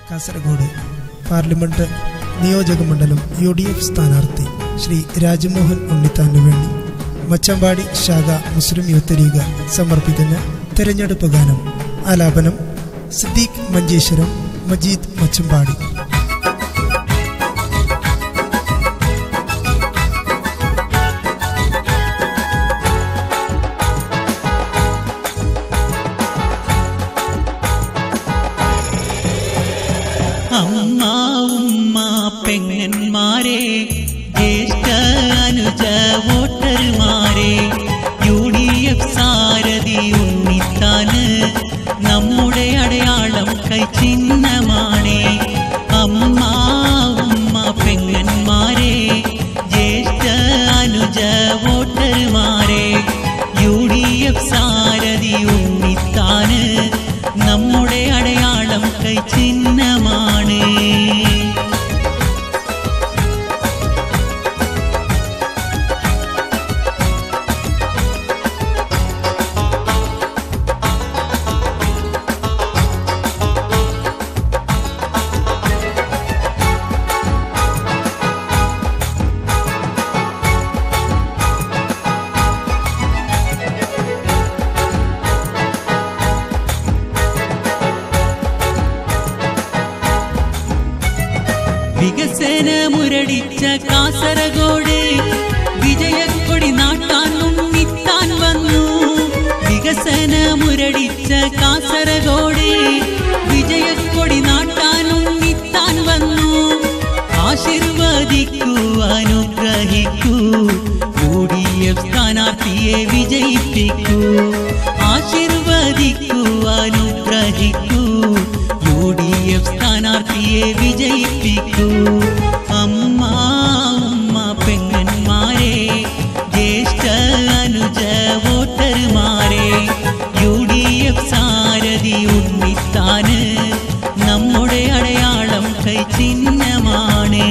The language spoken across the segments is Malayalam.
കാസർഗോഡ് പാർലമെന്റ് നിയോജക മണ്ഡലം യു ഡി എഫ് സ്ഥാനാർത്ഥി ശ്രീ രാജ്മോഹൻ ഉണ്ണിത്താനു വേണ്ടി മച്ചമ്പാടി ശാഖ മുസ്ലിം യൂത്ത് ലീഗ് സമർപ്പിക്കുന്ന തെരഞ്ഞെടുപ്പ് ഗാനം ആലാപനം സിദ്ദീഖ് മഞ്ചേശ്വരം മജീദ് മച്ചമ്പാടി അമ്മ ഉമ്മ പെങ്ങന്മാരെ ജ്യേഷ്ഠ അനുജ വോട്ടർമാരെ യു ഡി എഫ് സാരഥി ഉണ്ണിത്താന് നമ്മുടെ അടയാളം കൈചിഹ്നമാണേ അമ്മ ഉമ്മ പെങ്ങന്മാരെ ജ്യേഷ്ഠ അനുജ വോട്ടർമാരെ യു ഡി എഫ് സാരഥി ഉണ്ണിത്താന് നമ്മുടെ അടയാളം കൈചിഹ്നമാണ് വികസന മുരടിച്ച കാസർഗോഡ് വിജയക്കൊടി നാട്ടാൻ ഉണ്ണിത്താൻ വന്നു വികസന മുരടിച്ച കാസർഗോഡ് വിജയക്കൊടി നാട്ടാൻ ഉണ്ണിത്താൻ വന്നു ആശീർവദിക്കൂ അനുഗ്രഹിക്കൂ യു ഡി എഫ് സ്ഥാനാർത്ഥിയെ വിജയിപ്പിക്കൂ ആശീർവദിക്കൂ അനുഗ്രഹിക്കൂ യു ഡി എഫ് സ്ഥാനാർത്ഥിയെ വിജയിപ്പിക്കൂ അമ്മ ഉമ്മ പെങ്ങന്മാരെ ജ്യേഷ്ഠ അനുജ വോട്ടർമാരെ യു ഡി എഫ് സാരഥി ഉണ്ണിത്താന് നമ്മുടെ അടയാളം കൈചിഹ്നമാണ്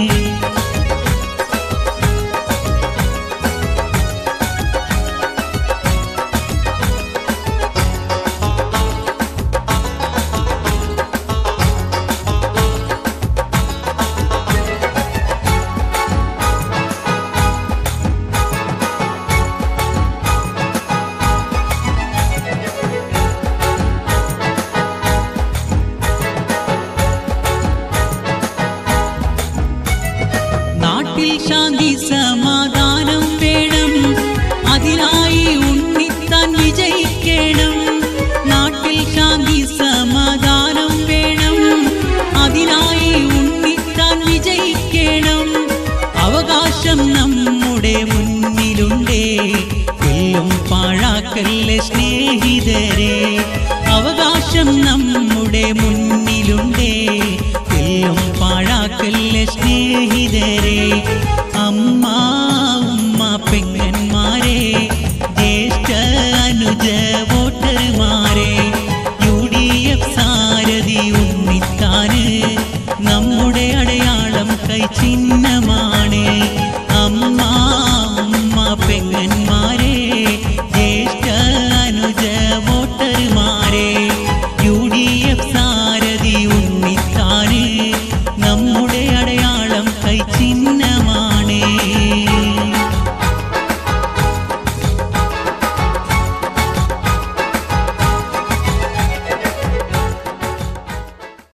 നാട്ടിൽ ശാന്തി സമാധാനം വേണം അതിനായി ഉണ്ണിത്താൻ വിജയിക്കണം നാട്ടിൽ ശാന്തി സമാധാനം വേണം അതിനായി ഉണ്ണിത്താൻ വിജയിക്കണം അവകാശം നമ്മുടെ മുന്നിലുണ്ടേ എല്ലും പാഴാക്കല്ലേ സ്നേഹിതരെ അവകാശം നമ്മുടെ മുന്നിലുണ്ടേ എല്ലും പാഴാക്കല്ലേ സ്നേഹിതരെ അമ്മ ഉമ്മ പെങ്ങന്മാരെ ജ്യേഷ്ഠ അനുജ വോട്ടർമാരെ യു ഡി എഫ് സാരഥി ഉണ്ണിത്താന് നമ്മുടെ അടയാളം കൈചിഹ്ന